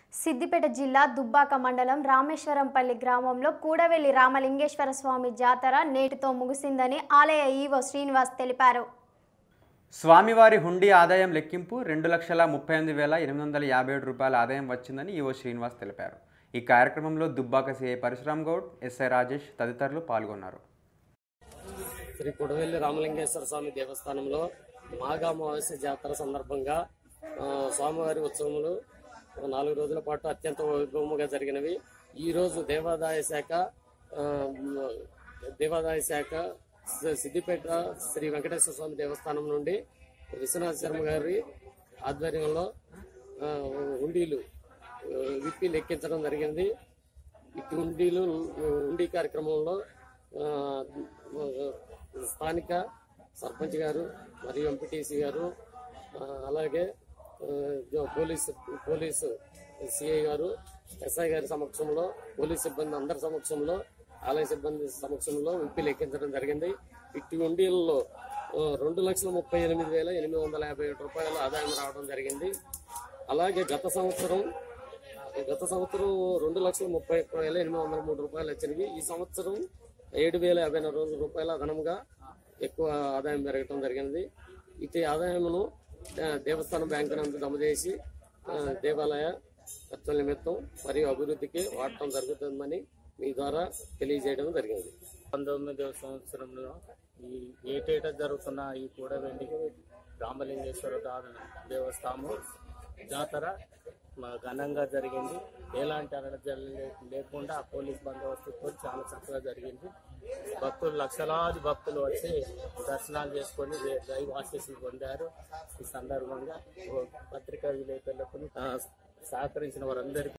సిద్దిపేట జిల్లా దుబ్బాక మండలం రామేశ్వరంపల్లి గ్రామంలో కూడవెల్లి రామలింగేశ్వర స్వామి జాతర నేటితో ముగిసిందని ఆలయ ఈవో శ్రీనివాస్ తెలిపారు స్వామివారి హుండీ ఆదాయం లెక్కింపు రెండు లక్షల ముప్పై ఎనిమిది వేల ఎనిమిది వందల యాభై ఏడు రూపాయల ఆదాయం వచ్చిందని ఈవో శ్రీనివాస్ తెలిపారు ఈ కార్యక్రమంలో దుబ్బాక సిఐ పరశురామ్ గౌడ్ ఎస్ఐ రాజేష్ తదితరులు పాల్గొన్నారు శ్రీ కొడవెల్లి రామలింగేశ్వర స్వామి దేవస్థానంలో మాఘ అమావాస్య జాతర సందర్భంగా ఆ, స్వామివారి ఉత్సవములు ఒక నాలుగు రోజుల పాటు అత్యంత వైభవముగా జరిగినవి ఈ రోజు దేవాదాయ శాఖ ఆ, దేవాదాయ శాఖ స- సిద్దిపేట శ్రీ వెంకటేశ్వర స్వామి దేవస్థానం నుండి విశ్వనాథ శర్మ గారి ఆధ్వర్యంలో ఆ, హుండీలు ఆ, విప్పి లెక్కించడం జరిగింది ఇటు హుండీలు హుండీ కార్యక్రమంలో ఆ, స్థానిక సర్పంచ్ గారు మరియు ఎంపీటీసీ గారు ఆ, అలాగే ఆ, జో- police police CI garu SI గారి సమక్షంలో పోలీస్ సిబ్బంది అందరి సమక్షంలో ఆలయ సిబ్బంది సమక్షంలో విప్పి లెక్కించడం జరిగింది ఇట్టి హుండీలలో ఆ, రెండు లక్షల ముప్పై ఎనిమిది వేల ఎనిమిది వందల యాభై ఏడు రూపాయల ఆదాయం రావడం జరిగింది అలాగే గత సంవత్సరం గత సంవత్సరం రెండు లక్షల ముప్పై ఒక్క వేల ఎనిమిది వందల మూడు రూపాయలు వచ్చినవి ఈ సంవత్సరం ఏడు వేల యాభై నాలుగు రూపాయల అదనంగా ఎక్కువ ఆదాయం పెరగటం జరిగింది ఇటు ఆదాయమును ఆ, దేవస్థానం బ్యాంకు నందు జమ చేసి ఆ, దేవాలయ ఖర్చుల నిమిత్తం మరియు అభివృద్ధికి వాడటం జరుగుతుందని మీ ద్వారా తెలియజేయడం జరిగింది పంతొమ్మిదవ సంవత్సరంలో ఈ ఏటేటా జరుగుతున్న ఈ కూడవెల్లి రామలింగేశ్వర దా- దేవస్థానం జాతర మ- ఘనంగా జరిగింది ఎలాంటి అలజడి లే- లేకుండా పోలీస్ బందోబస్తుతో చాలా చక్కగా జరిగింది భక్తులు లక్షలాది భక్తులు వచ్చి దర్శనాలు చేసుకొని దే- దైవ ఆశీస్సులు పొందారు ఈ సందర్భంగా ఓ పత్రికా విలేకరులకు ఆ, సహకరించిన వారందరికీ